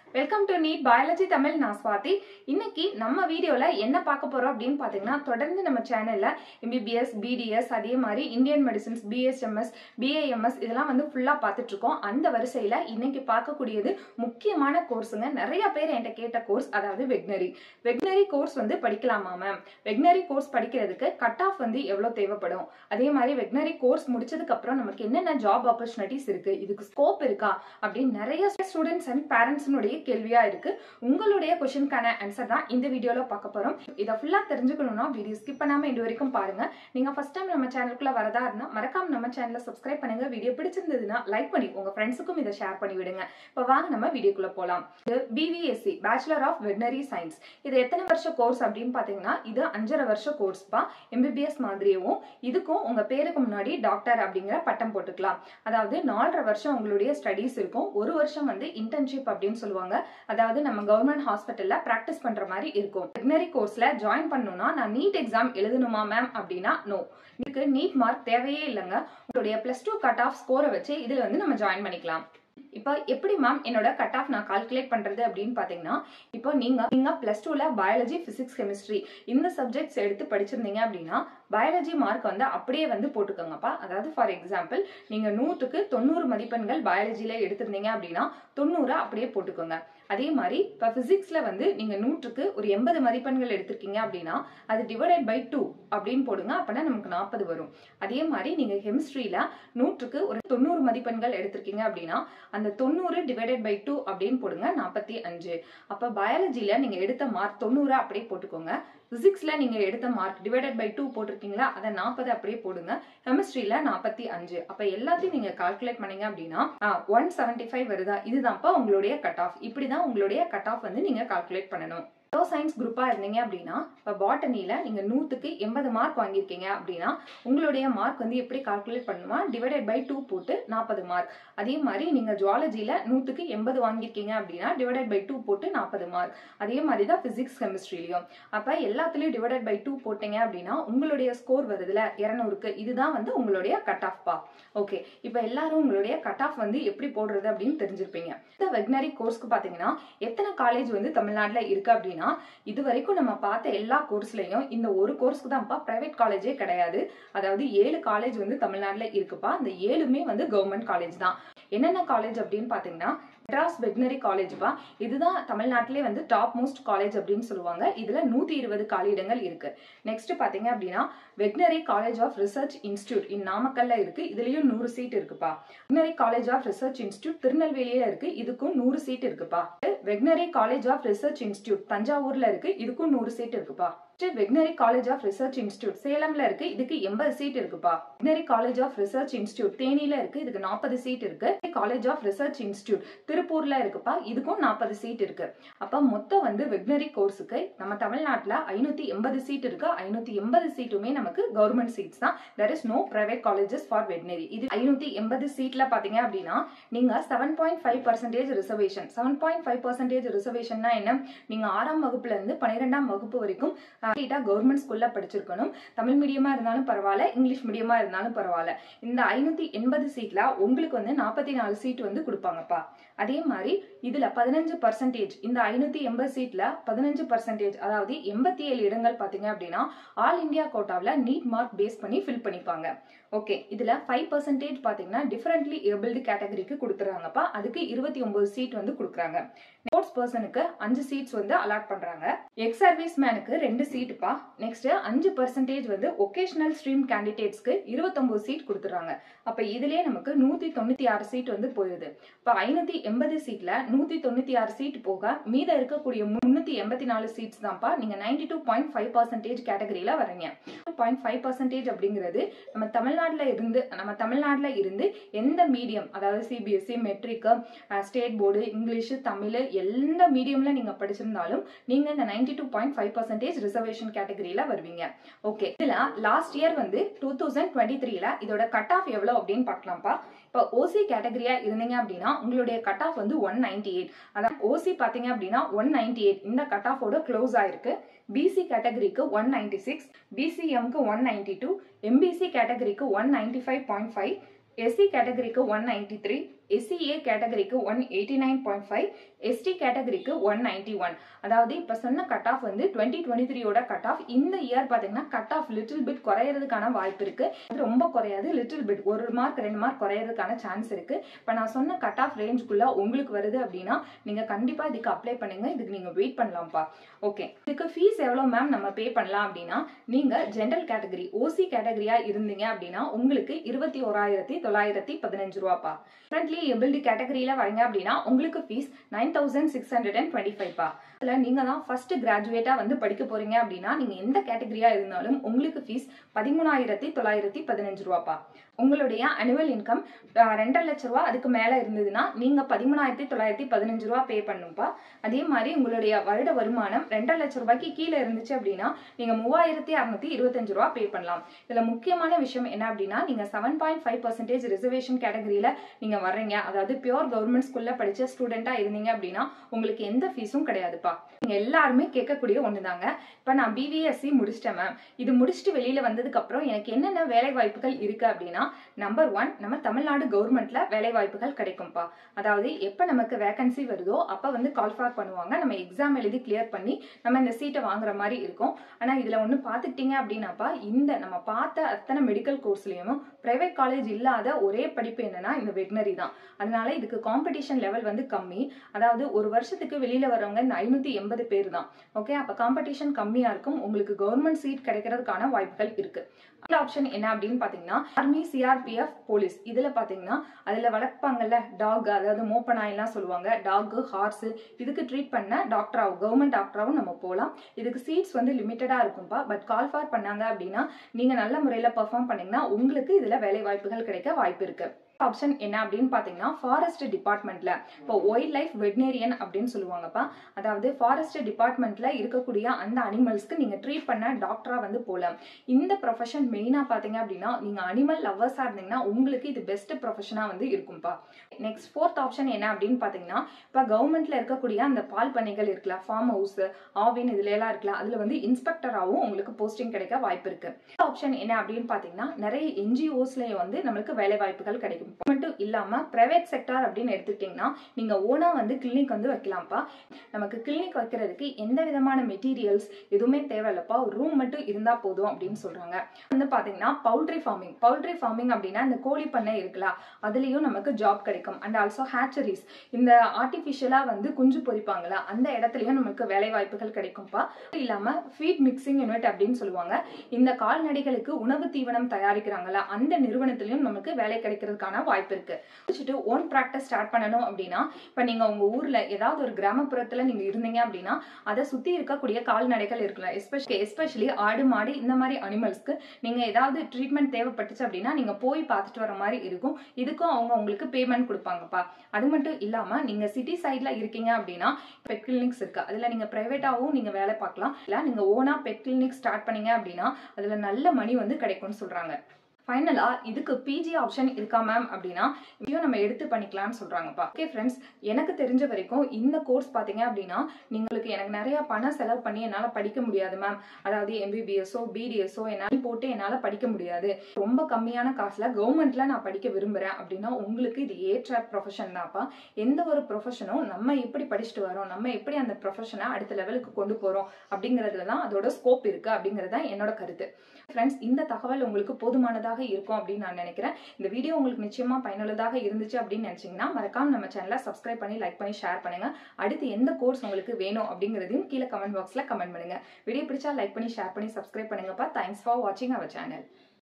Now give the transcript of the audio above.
welcome to NEET biology Tamil நான் ஸ்வாதி இன்னைக்கு நம்ம வீடியோல என்ன பார்க்க போறோம் அப்படின்னு பாத்தீங்கன்னா தொடர்ந்து நம்ம சேனல்ல எம்பிபிஎஸ் பிடிஎஸ் அதே மாதிரி இந்தியன் மெடிசின்ஸ் பிஎஸ்எம்எஸ் பிஏஎம்எஸ் இதெல்லாம் வந்து ஃபுல்லா பார்த்துட்டு இருக்கோம் அந்த வரிசையில இன்னைக்கு பார்க்கக்கூடியது முக்கியமான கோர்ஸுங்க நிறைய பேர் என்கிட்ட கேட்ட கோர்ஸ் அதாவது வெக்னரி வெக்னரி கோர்ஸ் வந்து படிக்கலாமா மேம் வெக்னரி கோர்ஸ் படிக்கிறதுக்கு கட் ஆஃப் வந்து எவ்வளவு தேவைப்படும் அதே மாதிரி வெக்னரி கோர்ஸ் முடிச்சதுக்கு அப்புறம் நமக்கு என்னென்ன ஜாப் ஆப்பர்ச்சுனிட்டிஸ் இருக்கு இதுக்கு ஸ்கோப் இருக்கா அப்படின்னு நிறைய ஸ்டூடெண்ட்ஸ் அண்ட் பேரண்ட்ஸ்னுடைய கேள்வியா இருக்கு உங்களுடைய கொஸ்டினுக்கான ஆன்சர் தான் இந்த வீடியோல பார்க்க போறோம் இதை ஃபுல்லா தெரிஞ்சுக்கணும்னா வீடியோ ஸ்கிப் பண்ணாம இது வரைக்கும் பாருங்க நீங்க ஃபர்ஸ்ட் டைம் நம்ம சேனலுக்குள்ள வரதா இருந்தா மறக்காம நம்ம சேனலை சப்ஸ்கிரைப் பண்ணுங்க வீடியோ பிடிச்சிருந்ததுன்னா லைக் பண்ணி உங்க ஃப்ரெண்ட்ஸுக்கும் இதை ஷேர் பண்ணி விடுங்க இப்போ வாங்க நம்ம வீடியோக்குள்ள போலாம் இது BVSc bachelor of veterinary science இது எத்தனை வருஷ கோர்ஸ் அப்படின்னு பாத்தீங்கன்னா இது அஞ்சரை வருஷ கோர்ஸ்ப்பா எம்பிபிஎஸ் மாதிரியவும் இதுக்கும் உங்க பேருக்கு முன்னாடி டாக்டர் அப்படிங்கிற பட்டம் போட்டுக்கலாம் அதாவது நாலரை வருஷம் உங்களுடைய ஸ்டடீஸ் இருக்கும் ஒரு வருஷம் வந்து இன்டர்ன்ஷிப் அப்படின்னு சொல்லுவாங்க அதாவது நம்ம கவர்மெண்ட் ஹாஸ்பிட்டல்ல பிராக்டிஸ் பண்ற மாதிரி இருக்கும் வெட்னரி கோர்ஸ்ல ஜாயின் பண்ணணும்னா நான் நீட் எக்ஸாம் எழுதணுமா மேம் அப்படின்னா நோ இதுக்கு நீட் மார்க் தேவையே இல்லைங்க உங்களுடைய பிளஸ் டூ கட் ஆஃப் ஸ்கோரை வச்சு இதுல வந்து நம்ம ஜாயின் பண்ணிக்கலாம் இப்போ எப்படி மேம் என்னோட கட் ஆஃப் நான் கால்குலேட் பண்றது அப்படின்னு பாத்தீங்கன்னா இப்போ நீங்க நீங்க பிளஸ் டூல பயாலஜி பிசிக்ஸ் கெமிஸ்ட்ரி இந்த சப்ஜெக்ட்ஸ் எடுத்து படிச்சிருந்தீங்க அப்படின்னா பயாலஜி மார்க் வந்து அப்படியே வந்து போட்டுக்கோங்கப்பா அதாவது ஃபார் எக்ஸாம்பிள் நீங்க நூற்றுக்கு தொண்ணூறு மதிப்பெண்கள் பயாலஜில எடுத்திருந்தீங்க அப்படின்னா தொண்ணூறு அப்படியே போட்டுக்கோங்க அதே மாதிரி இப்போ பிசிக்ஸ்ல வந்து நீங்க நூற்றுக்கு ஒரு எண்பது மதிப்பெண்கள் எடுத்திருக்கீங்க அப்படின்னா அது டிவைடட் பை டூ அப்படின்னு போடுங்க அப்படின்னா நமக்கு நாற்பது வரும் அதே மாதிரி நீங்க கெமிஸ்ட்ரியில நூற்றுக்கு ஒரு தொண்ணூறு மதிப்பெண்கள் எடுத்திருக்கீங்க அப்படின்னா அந்த தொண்ணூறு டிவைடட் பை டூ அப்படின்னு போடுங்க நாற்பத்தி அஞ்சு அப்ப பயாலஜில நீங்க எடுத்த மார்க் தொண்ணூறு அப்படியே போட்டுக்கோங்க பிசிக்ஸ்ல நீங்க எடுத்த மார்க் டிவைடட் பை டூ போட்டிருக்கீங்களா அதை நாற்பது அப்படியே போடுங்க கெமிஸ்ட்ரியில நாற்பத்தி அஞ்சு அப்ப எல்லாத்தையும் நீங்க கால்குலேட் பண்ணீங்க அப்படின்னா ஒன் செவன்டி ஃபைவ் வருதா இதுதான்ப்பா உங்களுடைய கட் ஆஃப் இப்படிதான் உங்களுடைய கட் ஆஃப் வந்து நீங்க கால்குலேட் பண்ணணும் பயோ சயின்ஸ் குரூப்பா இருந்தீங்க அப்படின்னா இப்போ பாட்டனியில நீங்க நூத்துக்கு எண்பது மார்க் வாங்கியிருக்கீங்க அப்படின்னா உங்களுடைய மார்க் வந்து எப்படி கால்குலேட் பண்ணுமா டிவைடட் பை டூ போட்டு நாற்பது மார்க் அதே மாதிரி நீங்க ஜுவாலஜில நூத்துக்கு எண்பது வாங்கியிருக்கீங்க அப்படின்னா டிவைடட் பை டூ போட்டு நாற்பது மார்க் அதே மாதிரி தான் பிசிக்ஸ் கெமிஸ்ட்ரிலையும் அப்ப எல்லாத்துலயும் டிவைடட் பை டூ போட்டீங்க அப்படின்னா உங்களுடைய ஸ்கோர் வருதுல இரநூறுக்கு இதுதான் வந்து உங்களுடைய கட் ஆஃப் பா ஓகே இப்போ எல்லாரும் உங்களுடைய கட் ஆஃப் வந்து எப்படி போடுறது அப்படின்னு தெரிஞ்சிருப்பீங்க இந்த வெக்னரி கோர்ஸ்க்கு பாத்தீங்கன்னா எத்தனை காலேஜ் வந்து தமிழ்நாட்டுல இருக்கு அப்படின்னா இது வரைக்கும் நம்ம பார்த்த எல்லா கோர்ஸ்லயும் இந்த ஒரு கோர்ஸ்க்கு தான்ப்பா பிரைவேட் காலேஜே கிடையாது அதாவது ஏழு காலேஜ் வந்து தமிழ்நாட்டுல இருக்குப்பா அந்த ஏழுமே வந்து கவர்மெண்ட் காலேஜ் தான் என்னென்ன காலேஜ் அப்படின்னு பாத்தீங்கன்னா மெட்ராஸ் வெட்னரி காலேஜ்ப்பா இதுதான் தமிழ்நாட்டிலே வந்து டாப் மோஸ்ட் காலேஜ் அப்படின்னு சொல்லுவாங்க இதுல நூத்தி இருபது காலியிடங்கள் இருக்கு நெக்ஸ்ட் பாத்தீங்க அப்படின்னா veterinary college of research institute in நாமக்கல்ல இருக்கு இதுலயும் நூறு சீட் இருக்குப்பா veterinary college of research institute திருநெல்வேலியில இருக்கு இதுக்கும் நூறு சீட் இருக்குப்பா veterinary college of research institute தஞ்சாவூர்ல இருக்கு இதுக்கும் நூறு சீட் இருக்குப்பா veterinary college of research institute சேலம்ல இருக்கு இதுக்கு எண்பது சீட் இருக்குப்பா veterinary college of research institute தேனியில இருக்கு இதுக்கு நாற்பது சீட் இருக்கு காலேஜ் ஆஃப் ரிசர்ச் இன்ஸ்டியூட் திருப்பூர்ல இருக்குப்பா இதுக்கும் நாற்பது சீட் இருக்கு அப்ப மொத்தம் வந்து வெட்னரி கோர்ஸுக்கு நம்ம தமிழ்நாட்டுல ஐநூத்தி எண்பது சீட் இருக்கு ஐநூத்தி எண்பது சீட்டுமே நமக்கு கவர்மெண்ட் சீட்ஸ் தான் there is no private colleges for veterinary இது ஐநூத்தி எண்பது சீட்ல பாத்தீங்க அப்படின்னா நீங்க seven point five percentage reservation seven point five percentage ரிசர்வேஷன்னா என்ன நீங்க ஆறாம் வகுப்புல இருந்து பன்னிரெண்டாம் வகுப்பு வரைக்கும் கம்ப்ளீட்டா கவர்மெண்ட் ஸ்கூல்ல படிச்சிருக்கணும் தமிழ் மீடியமா இருந்தாலும் பரவாயில்ல இங்கிலீஷ் மீடியமா இருந்தாலும் பரவாயில்ல இந்த ஐநூத்தி எண்பது சீட்ல உங்களுக்கு வந்து நாற்பத்தி நாலு சீட் வந்து கொடுப்பாங்கப்பா அதே மாதிரி இதுல பதினஞ்சு பர்சன்டேஜ் இந்த ஐநூத்தி எண்பது சீட்ல பதினஞ்சு பர்சன்டேஜ் அதாவது எண்பத்தி ஏழு இடங்கள் பாத்தீங்க அப்படின்னா ஆல் இந்தியா கோட்டாவில் நீட் மார்க் பேஸ் பண்ணி ஃபில் பண்ணிப்பாங்க ஓகே இதுல ஃபைவ் பர்சன்டேஜ் பாத்தீங்கன்னா டிஃபரெண்ட்லி ஏபிள்டு கேட்டகரிக்கு கொடுத்துறாங்கப்பா அதுக்கு இருபத்தி ஒன்பது சீட் வந்து கொடுக்குறாங்க ஸ்போர்ட்ஸ் பர்சனுக்கு அஞ்சு சீட்ஸ் வந்து அலாட் பண்றாங்க எக்ஸ் சர்வீஸ் மேனுக்கு ரெண்டு சீட்டுப்பா நெக்ஸ்ட் அஞ்சு பர்சன்டேஜ் வந்து ஒகேஷனல் ஸ்ட்ரீம் கேண்டிடேட்ஸ்க்கு இருபத்தொன்பது சீட் கொடுத்துறாங்க அப்ப இதுலயே நமக்கு நூத்தி தொண்ணூத்தி ஆறு சீட் வந்து போயிருது இப்ப ஐநூத்தி எண்பது சீட்ல நூத்தி தொண்ணூத்தி ஆறு சீட் போக மீத இருக்கக்கூடிய முன்னூத்தி எண்பத்தி நாலு சீட்ஸ் தான்ப்பா நீங்க ninety two point five percentage கேட்டகரியில வரீங்க பாயிண்ட் ஃபைவ் பர்சன்டேஜ் அப்படிங்கிறது நம்ம தமிழ்நாட்டுல இருந்து நம்ம தமிழ்நாட்டுல இருந்து எந்த மீடியம் அதாவது CBSE matric state board English Tamil எந்த மீடியம்ல நீங்க படிச்சிருந்தாலும் நீங்க இந்த ninety two point five percentage reservation கேட்டகரியில வருவீங்க ஓகே இதுல லாஸ்ட் இயர் வந்து டூ தௌசண்ட் டுவெண்ட்டி த்ரீல இதோட கட் ஆஃப் எவ்வளவு அப்படின்னு பார்க்கலாம்ப்பா இப்போ ஓசி கேட்டகரியா இருந்தீங்க அப்படின்னா உங்களுடைய கட் ஆஃப் வந்து ஒன் நைன்டி எயிட் அதான் ஓசி பாத்தீங்க அப்படின்னா ஒன் நைன்டி எயிட் இந்த கட் ஆஃபோட க்ளோஸ் ஆயிருக்கு பிசி கேட்டகரிக்கு ஒன் நைன்டி சிக்ஸ் பிசிஎம்க்கு ஒன் நைன்டி டூ எம்பிசி கேட்டகரிக்கு one ninety five point five SC கேட்டகரிக்கு ஒன் நைன்டி த்ரீ எஸ்சிஏ கேட்டகரிக்கு one eighty nine point five ST கேட்டகரிக்கு ஒன் நைன்டி ஒன் அதாவது இப்போ சொன்ன கட் ஆஃப் வந்து டுவெண்ட்டி டுவெண்ட்டி த்ரீயோட கட் ஆஃப் இந்த இயர் பார்த்தீங்கன்னா கட் ஆஃப் லிட்டில் பிட் குறையிறதுக்கான வாய்ப்பு இருக்கு அது ரொம்ப குறையாது லிட்டில் பிட் ஒரு மார்க் ரெண்டு மார்க் குறையிறதுக்கான சான்ஸ் இருக்கு இப்போ நான் சொன்ன கட் ஆஃப் ரேஞ்சுக்குள்ள உங்களுக்கு வருது அப்படின்னா நீங்க கண்டிப்பா இதுக்கு அப்ளை பண்ணுங்க இதுக்கு நீங்க வெயிட் பண்ணலாம்ப்பா ஓகே இதுக்கு ஃபீஸ் எவ்வளோ மேம் நம்ம பே பண்ணலாம் அப்படின்னா நீங்க ஜென்ரல் கேட்டகரி ஓசி கேட்டகரியா இருந்தீங்க அப்படின்னா உங்களுக்கு இருபத்தி ஓராயிரத்தி தொள்ளாயிரத்தி பதினஞ்சு ரூபாப்பா ஃப்ரெண்ட்லி எபிலிட்டி கேட்டகரியில வரீங்க அப்படின்னா உங்களுக்கு fees nine thousand six hundred and twenty ஃபைவ்ப்பா இதில் நீங்கள் தான் ஃபர்ஸ்ட் கிராஜுவேட்டாக வந்து படிக்க போறீங்க அப்படின்னா நீங்கள் எந்த கேட்டகரியா இருந்தாலும் உங்களுக்கு ஃபீஸ் பதிமூணாயிரத்தி தொள்ளாயிரத்தி பதினஞ்சு ரூபாப்பா உங்களுடைய அனுவல் இன்கம் ரெண்டரை லட்ச ரூபா அதுக்கு மேலே இருந்ததுன்னா நீங்கள் பதிமூணாயிரத்தி தொள்ளாயிரத்தி பதினஞ்சு ரூபா பே பண்ணும்ப்பா அதே மாதிரி உங்களுடைய வருட வருமானம் ரெண்டரை லட்ச ரூபாய்க்கு கீழே இருந்துச்சு அப்படின்னா நீங்கள் மூவாயிரத்தி அறுநூத்தி இருபத்தஞ்சு ரூபா பே பண்ணலாம் இதில் முக்கியமான விஷயம் என்ன அப்படின்னா நீங்கள் seven point five percentage reservation கேட்டகரியில் நீங்கள் வர்றீங்க அதாவது பியோர் கவர்மெண்ட் ஸ்கூலில் படித்த ஸ்டூடெண்ட்டாக இருந்தீங்க அப்படின்னா உங்களுக்கு எந்த ஃபீஸும் கிடையாதுப்பா நீங்கள் எல்லாருமே கேட்கக்கூடிய ஒன்று தாங்க இப்போ நான் பிவிஎஸ்சி முடிச்சிட்டேன் மேம் இது முடிச்சுட்டு வெளியில் வந்ததுக்கப்புறம் எனக்கு என்னென்ன வேலை வாய்ப்புகள் இருக்குது அப்படின்னா நம்பர் ஒன் நம்ம தமிழ்நாடு கவர்மெண்ட்ல வேலை வாய்ப்புகள் கிடைக்கும்ப்பா அதாவது எப்போ நமக்கு வேகன்சி வருதோ அப்போ வந்து கால் ஃபார் பண்ணுவாங்க நம்ம எக்ஸாம் எழுதி கிளியர் பண்ணி நம்ம இந்த சீட்டை வாங்குற மாதிரி இருக்கும் ஆனால் இதில் ஒன்று பார்த்துக்கிட்டீங்க அப்படின்னாப்பா இந்த நம்ம பார்த்த அத்தனை மெடிக்கல் கோர்ஸ்லேயும் ப்ரைவேட் காலேஜ் இல்லாத ஒரே படிப்பு என்னன்னா இந்த வெட்னரி தான் அதனால இதுக்கு காம்படிஷன் லெவல் வந்து கம்மி அதாவது ஒரு வருஷத்துக்கு வெளியில வரவங்க இந்த ஐநூத்தி எண்பது பேர் தான் ஓகே அப்ப காம்படிஷன் கம்மியா இருக்கும் உங்களுக்கு கவர்மெண்ட் சீட் கிடைக்கிறதுக்கான வாய்ப்புகள் இருக்கு அந்த ஆப்ஷன் என்ன அப்படின்னு பாத்தீங்கன்னா ஆர்மி சிஆர்பிஎஃப் போலீஸ் இதுல பாத்தீங்கன்னா அதுல வளர்ப்பாங்கல்ல டாக் அதாவது மோப்ப நாயெல்லாம் சொல்லுவாங்க டாக் ஹார்ஸ் இதுக்கு ட்ரீட் பண்ண டாக்டராகவும் கவர்மெண்ட் டாக்டராகவும் நம்ம போகலாம் இதுக்கு சீட்ஸ் வந்து லிமிட்டடா இருக்கும்பா பட் கால் ஃபார் பண்ணாங்க அப்படின்னா நீங்க நல்ல முறையில பெர்ஃபார்ம் பண்ணீங்கன்னா உங்களுக்கு இதுல வேலை வாய்ப்புகள் கிடைக்க வாய்ப்பு இருக்கு ஆப்ஷன் என்ன அப்படின்னு பார்த்தீங்கன்னா ஃபாரஸ்ட் டிபார்ட்மெண்ட்ல இப்போ ஒயில்ட் லைஃப் வெட்னேரியன் அப்படின்னு சொல்லுவாங்கப்பா அதாவது ஃபாரஸ்ட் டிபார்ட்மெண்ட்ல இருக்கக்கூடிய அந்த அனிமல்ஸ்க்கு நீங்க ட்ரீட் பண்ண டாக்டரா வந்து போகலாம் இந்த ப்ரொஃபஷன் மெயினா பார்த்தீங்க அப்படின்னா நீங்க அனிமல் லவ்வர்ஸா இருந்தீங்கன்னா உங்களுக்கு இது பெஸ்ட் ப்ரொஃபஷனா வந்து இருக்கும்பா நெக்ஸ்ட் ஃபோர்த் ஆப்ஷன் என்ன அப்படின்னு பார்த்தீங்கன்னா இப்போ கவர்மெண்ட்ல இருக்கக்கூடிய அந்த பால் பண்ணைகள் இருக்குல்ல ஃபார்ம் ஹவுஸ் ஆவின் இதுல எல்லாம் இருக்குல்ல அதுல வந்து இன்ஸ்பெக்டராகவும் உங்களுக்கு போஸ்டிங் கிடைக்க வாய்ப்பு இருக்கு ஆப்ஷன் என்ன அப்படின்னு பார்த்தீங்கன்னா நிறைய என்ஜிஓஸ்லயும் வந்து நம்மளுக்கு வேலை வாய்ப்புகள் கிடைக்கும் மட்டும் இல்லாம பிரைவேட் செக்டார் அப்படின்னு எடுத்துக்கிட்டீங்கன்னா நீங்க ஓனா வந்து கிளினிக் வந்து வைக்கலாம்ப்பா நமக்கு கிளினிக் வைக்கிறதுக்கு எந்த விதமான மெட்டீரியல்ஸ் எதுவுமே தேவையில்லப்பா ஒரு ரூம் மட்டும் இருந்தா போதும் அப்படின்னு சொல்றாங்க வந்து பாத்தீங்கன்னா பவுல்ட்ரி ஃபார்மிங் பவுல்ட்ரி ஃபார்மிங் அப்படின்னா இந்த கோழி பண்ணை இருக்குல்ல அதுலயும் நமக்கு ஜாப் கிடைக்கும் அண்ட் ஆல்சோ ஹேச்சரிஸ் இந்த ஆர்டிஃபிஷியலா வந்து குஞ்சு பொறிப்பாங்களா அந்த இடத்துலயும் நமக்கு வேலை வாய்ப்புகள் கிடைக்கும்ப்பா இல்லாம ஃபீட் மிக்சிங் யூனிட் அப்படின்னு சொல்லுவாங்க இந்த கால்நடைகளுக்கு உணவு தீவனம் தயாரிக்கிறாங்களா அந்த நிறுவனத்திலயும் நமக்கு வேலை கிடைக்கிறதுக்கான வாய்ப்பு இருக்கு முடிச்சுட்டு ஓன் ப்ராக்டிஸ் ஸ்டார்ட் பண்ணணும் அப்படின்னா இப்போ நீங்க உங்க ஊர்ல ஏதாவது ஒரு கிராமப்புறத்துல நீங்க இருந்தீங்க அப்படின்னா அதை சுத்தி இருக்கக்கூடிய கால்நடைகள் இருக்கலாம் எஸ்பெஷலி எஸ்பெஷலி ஆடு மாடு இந்த மாதிரி அனிமல்ஸ்க்கு நீங்க ஏதாவது ட்ரீட்மெண்ட் தேவைப்பட்டுச்சு அப்படின்னா நீங்க போய் பார்த்துட்டு வர மாதிரி இருக்கும் இதுக்கும் அவங்க உங்களுக்கு பேமெண்ட் கொடுப்பாங்கப்பா அது மட்டும் இல்லாம நீங்க சிட்டி சைட்ல இருக்கீங்க அப்படின்னா பெட் கிளினிக்ஸ் இருக்கு அதுல நீங்க பிரைவேட்டாவும் நீங்க வேலை பார்க்கலாம் இல்ல நீங்க ஓனா பெட் கிளினிக் ஸ்டார்ட் பண்ணீங்க அப்படின்னா அதுல நல்ல மணி வந்து கிடைக்கும்னு சொல்றாங்க ஃபைனலா இதுக்கு பிஜி ஆப்ஷன் இருக்கா மேம் அப்படின்னா இதையும் நம்ம எடுத்து பண்ணிக்கலாம்னு சொல்றாங்கப்பா ஓகே ஃப்ரெண்ட்ஸ் எனக்கு தெரிஞ்ச வரைக்கும் இந்த கோர்ஸ் பாத்தீங்க அப்படின்னா நீங்களுக்கு எனக்கு நிறைய பணம் செலவு பண்ணி என்னால படிக்க முடியாது மேம் அதாவது எம்பிபிஎஸ்ஓ பிடிஎஸ்ஓ என்னால போட்டு என்னால படிக்க முடியாது ரொம்ப கம்மியான காசுல கவர்மெண்ட்ல நான் படிக்க விரும்புறேன் அப்படின்னா உங்களுக்கு இது ஏற்ற ப்ரொஃபஷன் தான்ப்பா எந்த ஒரு ப்ரொஃபஷனும் நம்ம எப்படி படிச்சுட்டு வரோம் நம்ம எப்படி அந்த ப்ரொஃபஷனை அடுத்த லெவலுக்கு கொண்டு போறோம் அப்படிங்கிறதுல தான் அதோட ஸ்கோப் இருக்கு அப்படிங்கிறது தான் என்னோட கருத்து ஃப்ரெண்ட்ஸ் இந்த தகவல் உங்களுக்கு போதுமானதாக இருக்கும் அப்படின்னு நான் நினைக்கிறேன் இந்த வீடியோ உங்களுக்கு நிச்சயமா பயனுள்ளதாக இருந்துச்சு அப்படின்னு நினைச்சீங்கன்னா மறக்காம நம்ம சேனலை சப்ஸ்கிரைப் பண்ணி லைக் பண்ணி ஷேர் பண்ணுங்க அடுத்து எந்த கோர்ஸ் உங்களுக்கு வேணும் அப்படிங்கிறதையும் கீழே கமெண்ட் பாக்ஸ்ல கமெண்ட் பண்ணுங்க வீடியோ பிடிச்சா லைக் பண்ணி ஷேர் பண்ணி சப்ஸ்கிரைப் பண்ணுங்கப்பா தேங்க்ஸ் ஃபார் வாட்சிங் அவர் சேனல்